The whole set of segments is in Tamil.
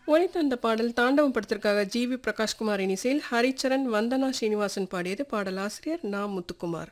ஒலித்த அந்த பாடல் தாண்டவம் படத்திற்காக ஜி வி பிரகாஷ்குமாரின் இசையில் ஹரிச்சரன் வந்தனா ஸ்ரீனிவாசன் பாடியது பாடலாசிரியர் நா முத்துக்குமார்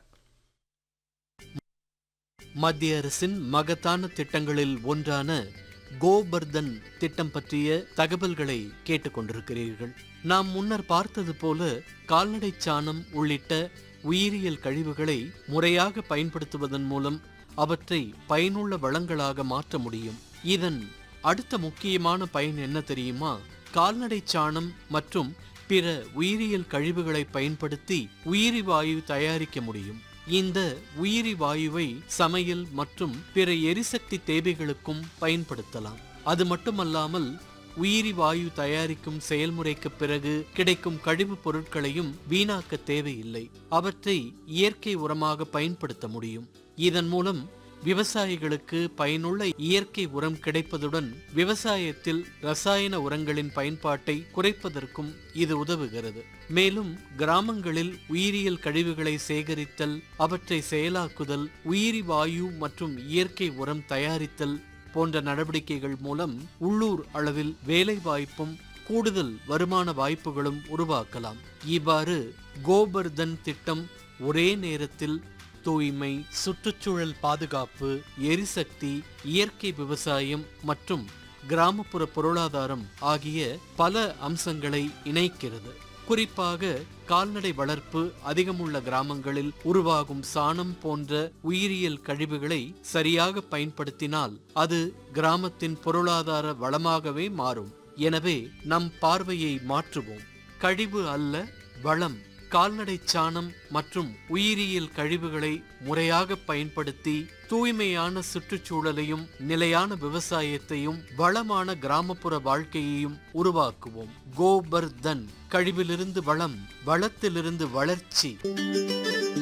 மத்திய அரசின் மகத்தான திட்டங்களில் ஒன்றான கோபர்தன் திட்டம் பற்றிய தகவல்களை கேட்டுக்கொண்டிருக்கிறீர்கள் நாம் முன்னர் பார்த்தது போல கால்நடை சாணம் உள்ளிட்ட உயிரியல் கழிவுகளை முறையாக பயன்படுத்துவதன் மூலம் அவற்றை பயனுள்ள வளங்களாக மாற்ற முடியும் இதன் அடுத்த முக்கியமான பயன் என்ன தெரியுமா கால்நடை சாணம் மற்றும் பிற உயிரியல் கழிவுகளை பயன்படுத்தி உயிரி வாயு தயாரிக்க முடியும் இந்த உயிரி வாயுவை சமையல் மற்றும் பிற எரிசக்தி தேவைகளுக்கும் பயன்படுத்தலாம் அது மட்டுமல்லாமல் உயிரி வாயு தயாரிக்கும் செயல்முறைக்கு பிறகு கிடைக்கும் கழிவுப் பொருட்களையும் வீணாக்க தேவையில்லை அவற்றை இயற்கை உரமாக பயன்படுத்த முடியும் இதன் மூலம் விவசாயிகளுக்கு பயனுள்ள இயற்கை உரம் கிடைப்பதுடன் விவசாயத்தில் ரசாயன உரங்களின் பயன்பாட்டை குறைப்பதற்கும் இது உதவுகிறது மேலும் கிராமங்களில் உயிரியல் கழிவுகளை சேகரித்தல் அவற்றை செயலாக்குதல் உயிரி வாயு மற்றும் இயற்கை உரம் தயாரித்தல் போன்ற நடவடிக்கைகள் மூலம் உள்ளூர் அளவில் வேலை வாய்ப்பும் கூடுதல் வருமான வாய்ப்புகளும் உருவாக்கலாம் இவ்வாறு கோபர்தன் திட்டம் ஒரே நேரத்தில் தூய்மை சுற்றுச்சூழல் பாதுகாப்பு எரிசக்தி இயற்கை விவசாயம் மற்றும் கிராமப்புற பொருளாதாரம் ஆகிய பல அம்சங்களை இணைக்கிறது குறிப்பாக கால்நடை வளர்ப்பு அதிகமுள்ள கிராமங்களில் உருவாகும் சாணம் போன்ற உயிரியல் கழிவுகளை சரியாக பயன்படுத்தினால் அது கிராமத்தின் பொருளாதார வளமாகவே மாறும் எனவே நம் பார்வையை மாற்றுவோம் கழிவு அல்ல வளம் கால்நடை சாணம் மற்றும் உயிரியல் கழிவுகளை முறையாக பயன்படுத்தி தூய்மையான சுற்றுச்சூழலையும் நிலையான விவசாயத்தையும் வளமான கிராமப்புற வாழ்க்கையையும் உருவாக்குவோம் கோபர்தன் கழிவிலிருந்து வளம் வளத்திலிருந்து வளர்ச்சி